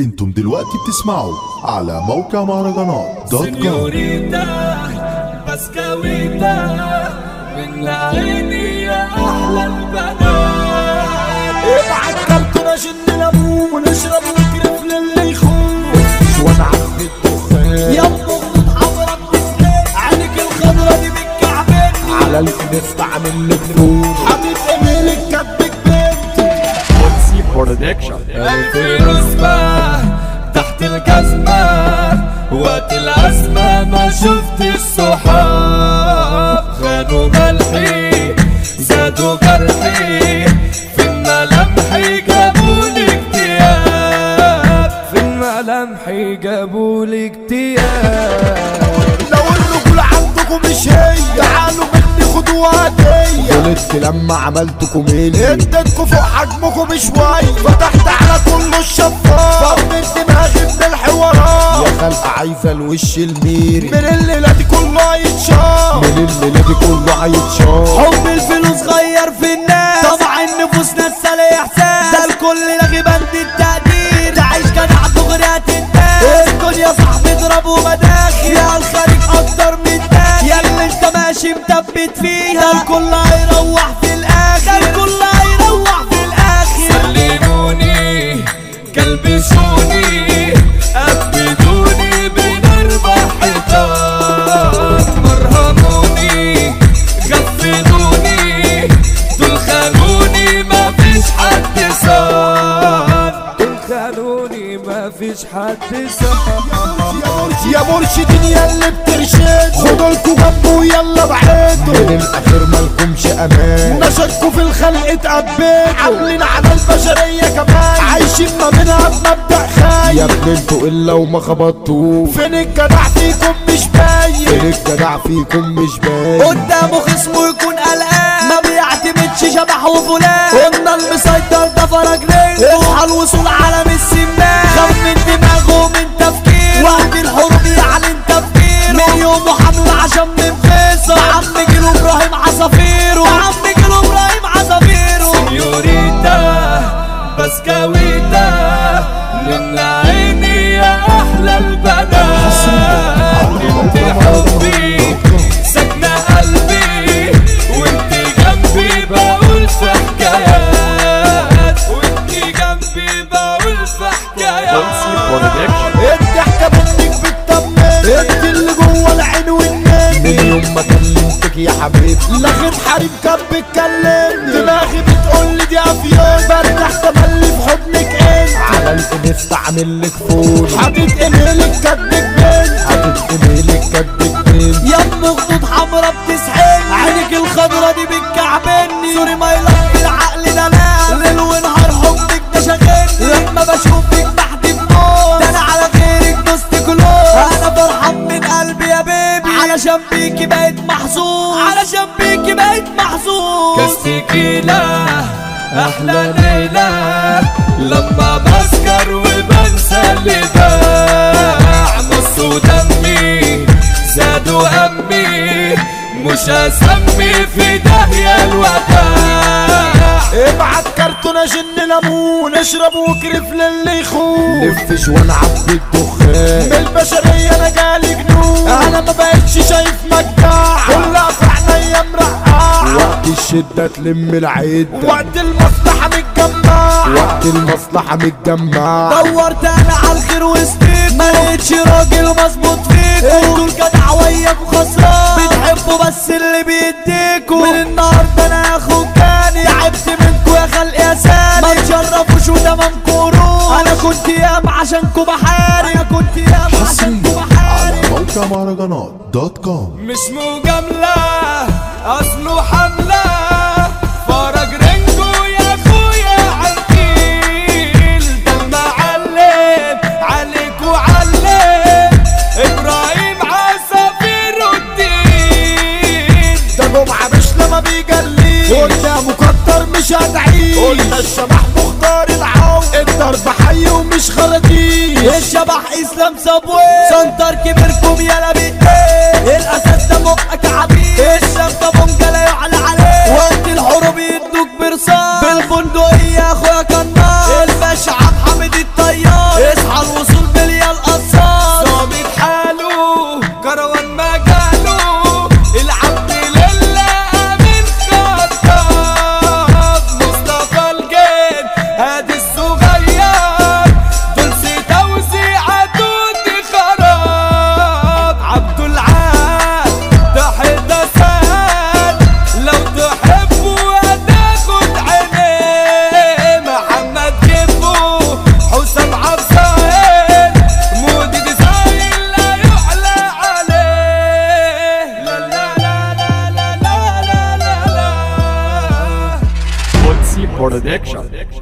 انتم دلوقتي بتسمعوا على موقع مهرجانات دوت كوم سينيوريتا بسكويتا من عيني يا احلى البنات ابعت كرتونة جن ليمون ونشرب ونكرف للي يخون وانا عبد الدخان يا ام حضرة بتسلك عينك الخضرة دي بتكعبلني على الانستا عامل لك فول حبيب ايميلك كاتبك بنتي في رسمة تحت الجزمة وقت الأزمة ما شفت الصحاب خانوا ملحي زادوا جرحي في الملامح جابولي اكتئاب في الملامح جابولي اكتئاب لو الرجولة عندكم مش هي تعالوا مني خدوا هدية غلطت لما عملت كوميديا اديتكم فوق حجمكم شوية فتحت على كله الشفاف فضيت دماغي من الحوارات يا خلق عايزة الوش الميري من الليلة دي كله هيتشاف من الليلة دي كله هيتشاف حب الفلوس غير في الناس طبع النفوس نسى الاحساس ده الكل لغي بند التقدير تعيش جدع دغري هتنتاز اسكت يا صاحبي اضرب ومداخل يا الخارج اكتر من الداخل يا اللي انت ماشي مثبت فيها ده الكل هيروح في الاخر ده الكل هيروح في الاخر سلموني كلبشوني أبدوني بين أربع حيطان مرهموني غفلوني دول خانوني ما فيش حد صار دول خانوني ما فيش حد صار يا مرشدين يا اللي بترشد خدوا لكم جنبه يلا بعيدوا من الاخر مالكمش امان نشكوا في الخلق اتقبلوا عاملين على البشريه كمان عايشين ما بينها بمبدا خايف يا ابن انتوا الا وما خبطتوا فين الجدع فيكم مش باين فين الجدع فيكم مش باين قدامه خصمه يكون قلقان ما بيعتمدش شبح وفلان قلنا المسيطر ده فرج رجله اصحى الوصول عالم السمان خاف من دماغه من تفكير وقت الحروب يعلن تفكيره من يومه حمل عشان من فيصل عم جيله ابراهيم عصافيره عم جيله ابراهيم عصافيره سيوريتا بسكويتا من عيني يا احلى البنات انت حبي سكنة قلبي وانت جنبي بقول في حكايات وانت جنبي بقول في حكايات الضحكة منك بتطمن انت اللي جوه العين والنين من يوم ما كلمتك يا حبيبي لغيت حريم كان بيتكلم دماغي بتقول لي دي افيون برتاح تملي في حضنك انت على الانستا عامل لك فول حاطط ايميلك كاتبك بنت حاطط ايميلك كاتبك بنت يا ام خطوط حمرا بتسحل عينك الخضرا دي بتكعبني سوري ما يلقي العقل ده لا ليل ونهار حبك ده شاغلني لما بشوفك بحدي بموت ده انا على غيرك دوست كلوب انا فرحان من قلبي يا بيبي علشان بيكي بقيت محظوظ علشان بيكي بقيت محظوظ كاستيكيلا احلى ليلة لما بسكر وبنسى اللي باع نص دمي زادوا همي مش هسمي في داهية الوداع ابعت كرتونة جن ليمون اشرب وكرف للي يخون لفش وانا عبد الدخان من البشرية انا جالي جنون انا ما بقتش شايف مجدع كلها في عينيا مرقع وقت الشدة تلم العدة وقت المصلحة متجمع وقت المصلحة متجمع دورت انا على الخير وسطيك ما لقيتش راجل مظبوط فيك انتوا الجدع وياكوا خسران بتحبوا بس اللي بيديكوا من النهارده انا اخو كاني تعبت منكوا يا خلق يا ساني ما تشرفوش وتمامكوا روح انا كنت يام عشانكوا بحارب انا كنت يام عشانكوا بحارب على موقع مهرجانات دوت كوم مش مجاملة أصله حملة فرج رنجو يا أخويا عقيل ده المعلم عليك وعلم إبراهيم عصافير الدين ده جمعة مش لما بيجلي قدامه كتر مش هدعيه قلنا الشبح مختار العون الضرب حي ومش خراجيل الشبح اسلام صبوي سنتر كبيركم يلا بيتين الاسد ده مقك عبيد الشام ده بونجا لا يعلى عليه وقت الحروب يدوك برصاص بالبندقية يا اخويا كنار الباشا عبد حميد الطيار اصحى برودكشن